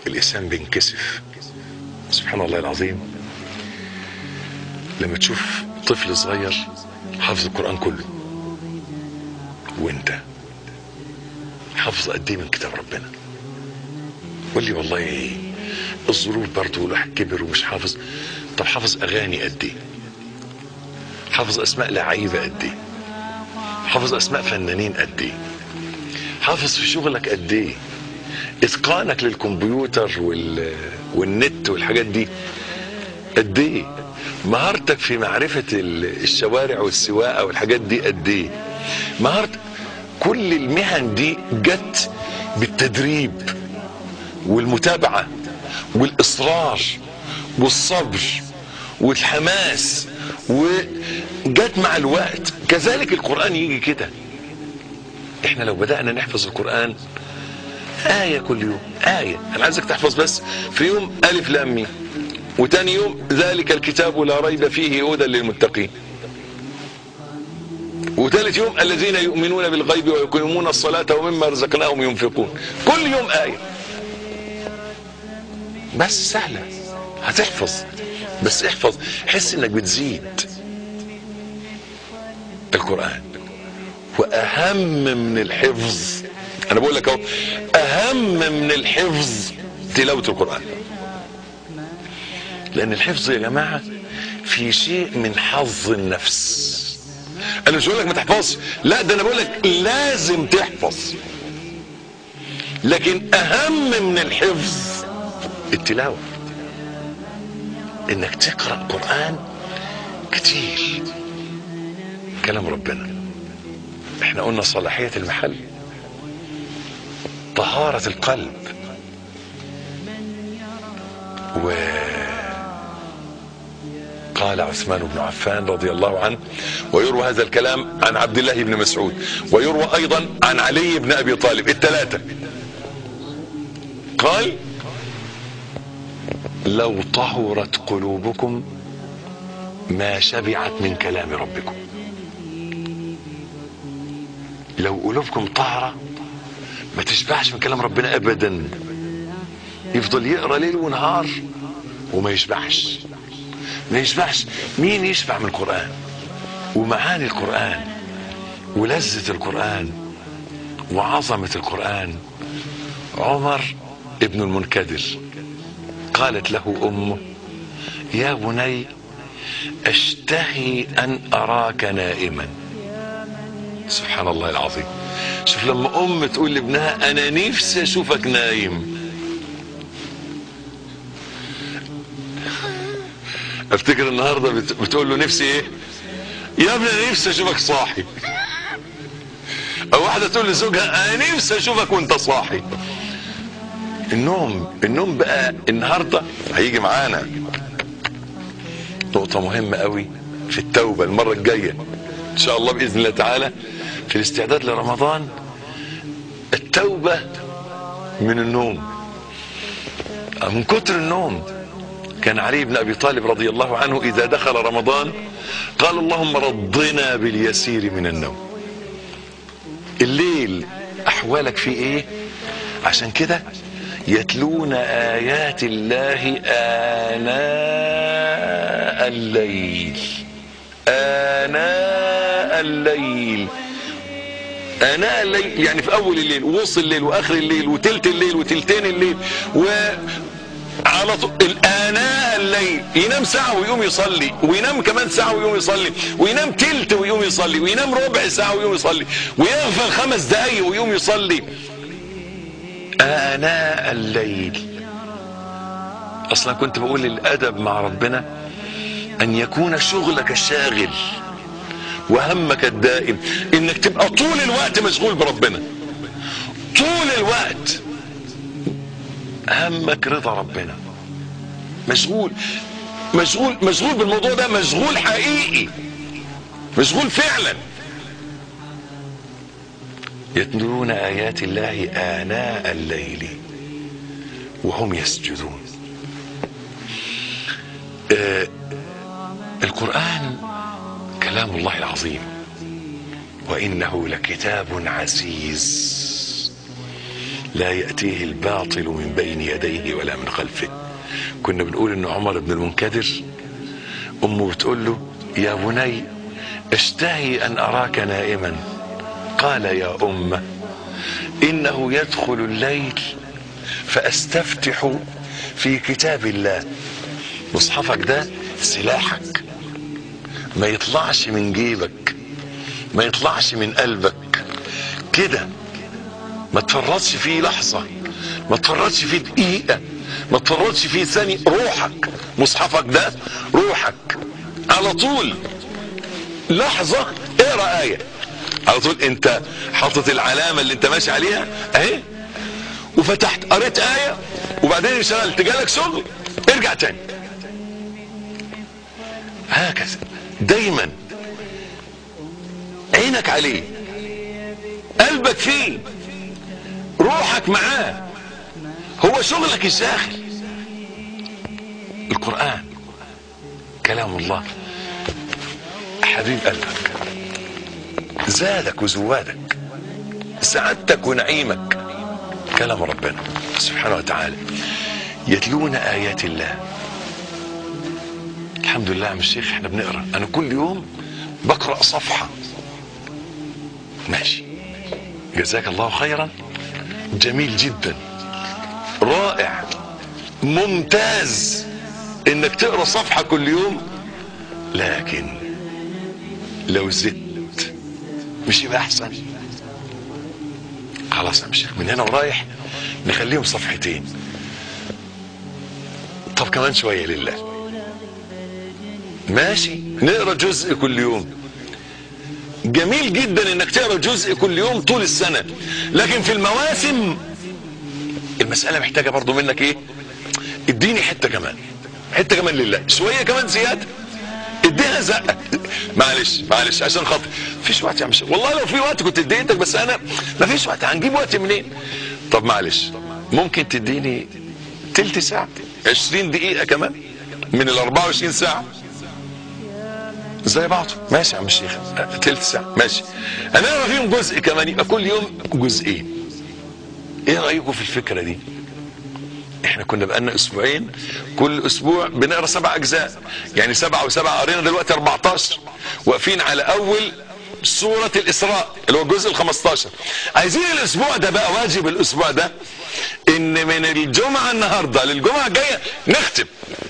الإنسان بينكسف سبحان الله العظيم لما تشوف طفل صغير حافظ القرآن كله وانت حافظ قد ايه من كتاب ربنا قول لي والله ايه الظروف برضه والواحد كبر ومش حافظ طب حافظ اغاني قد ايه حافظ اسماء لعيبه قد ايه حافظ اسماء فنانين قد ايه حافظ في شغلك قد ايه اتقانك للكمبيوتر وال... والنت والحاجات دي قد ايه مهارتك في معرفة ال- الشوارع والسواقة والحاجات دي قد ايه مهارتك كل المهن دي جت بالتدريب والمتابعة والإصرار والصبر والحماس وجت مع الوقت كذلك القرآن يجي كده احنا لو بدأنا نحفظ القرآن آية كل يوم آية أنا عايزك تحفظ بس في يوم ألف لام ميم وتاني يوم ذلك الكتاب لا ريب فيه هدى للمتقين وثالث يوم الذين يؤمنون بالغيب ويقيمون الصلاة ومما رزقناهم ينفقون كل يوم آية بس سهلة هتحفظ بس احفظ حس انك بتزيد القرآن واهم من الحفظ انا بقول لك اهو اهم من الحفظ تلاوة القرآن لان الحفظ يا جماعة في شيء من حظ النفس انا مش بقول لك ما تحفظش لا ده انا بقول لك لازم تحفظ لكن اهم من الحفظ التلاوة انك تقرأ قرآن كتير كلام ربنا احنا قلنا صلاحية المحل طهارة القلب و قال عثمان بن عفان رضي الله عنه ويروى هذا الكلام عن عبد الله بن مسعود ويروى ايضا عن علي بن ابي طالب الثلاثة قال لو طهرت قلوبكم ما شبعت من كلام ربكم لو قلوبكم طهرة ما تشبعش من كلام ربنا ابدا يفضل يقرا ليل ونهار وما يشبعش ما يشبعش مين يشبع من القرآن ومعاني القرآن ولذة القرآن وعظمة القرآن عمر ابن المنكدر قالت له أمه يا بني اشتهي أن أراك نائما سبحان الله العظيم شوف لما أم تقول لابنها أنا نفسي أشوفك نايم افتكر النهارده بت- بتقول له نفسي ايه يا ابني انا نفسي اشوفك صاحي او واحده تقول لزوجها انا نفسي اشوفك وانت صاحي النوم النوم بقى النهارده هيجي معانا نقطه مهمه قوي في التوبه المره الجايه ان شاء الله باذن الله تعالى في الاستعداد لرمضان التوبه من النوم من كتر النوم كان علي بن ابي طالب رضي الله عنه اذا دخل رمضان قال اللهم رضنا باليسير من النوم الليل احوالك فيه ايه عشان كده يتلون ايات الله اناء الليل اناء الليل اناء الليل يعني في اول الليل ووسط الليل واخر الليل وتلت الليل وتلتين الليل و على طول الآناء الليل ينام ساعة ويقوم يصلي وينام كمان ساعة ويقوم يصلي وينام تلت ويقوم يصلي وينام ربع ساعة ويقوم يصلي ويغفل خمس دقايق ويقوم يصلي آناء الليل أصلا كنت بقول الأدب مع ربنا أن يكون شغلك الشاغل وهمك الدائم إنك تبقى طول الوقت مشغول بربنا طول الوقت همك رضا ربنا مشغول مشغول مشغول بالموضوع ده مشغول حقيقي مشغول فعلا يتلون آيات الله آناء الليل وهم يسجدون آه القرآن كلام الله العظيم وإنه لكتاب عزيز لا يأتيه الباطل من بين يديه ولا من خلفه كنا بنقول ان عمر بن المنكدر امه بتقول له يا بني اشتهي ان اراك نائما قال يا امه انه يدخل الليل فاستفتح في كتاب الله مصحفك ده سلاحك ما يطلعش من جيبك ما يطلعش من قلبك كده ما تفرطش فيه لحظة ما تفرطش فيه دقيقة ما تفرطش فيه ثانية روحك مصحفك ده روحك على طول لحظة اقرا آية على طول انت حاطط العلامة اللي انت ماشي عليها اهي وفتحت قريت آية وبعدين انشغلت جالك شغل ارجع تاني هكذا دايما عينك عليه قلبك فيه روحك معاه هو شغلك الشاغل القرآن كلام الله حبيب قلبك زادك وزوادك سعادتك ونعيمك كلام ربنا سبحانه وتعالى يتلون آيات الله الحمد لله يا عم الشيخ احنا بنقرا انا كل يوم بقرا صفحه ماشي جزاك الله خيرا جميل جدا رائع ممتاز انك تقرا صفحه كل يوم لكن لو زدت مش يبقى احسن خلاص يا عم الشيخ من هنا ورايح نخليهم صفحتين طب كمان شويه لله ماشي نقرا جزء كل يوم جميل جدا انك تقرا جزء كل يوم طول السنه لكن في المواسم المساله محتاجه برضو منك ايه اديني حته كمان حته كمان لله شويه كمان زياده اديها زقه معلش معلش عشان خاطر مفيش وقت يا مش والله لو في وقت كنت اديتك بس انا مفيش وقت هنجيب وقت منين طب معلش ممكن تديني تلت ساعه 20 دقيقه كمان من ال 24 ساعه زي بعض ماشي يا عم الشيخ أه، تلت ساعة ماشي هنقرا فيهم جزء كمان يبقى كل يوم جزئين ايه رأيكم في الفكرة دي احنا كنا بقالنا اسبوعين كل اسبوع بنقرا سبع اجزاء يعني سبعة وسبعة قرينا دلوقتي 14 واقفين على اول سورة الاسراء اللي هو الجزء ال 15 عايزين الاسبوع ده بقى واجب الاسبوع ده ان من الجمعة النهاردة للجمعة الجاية نختم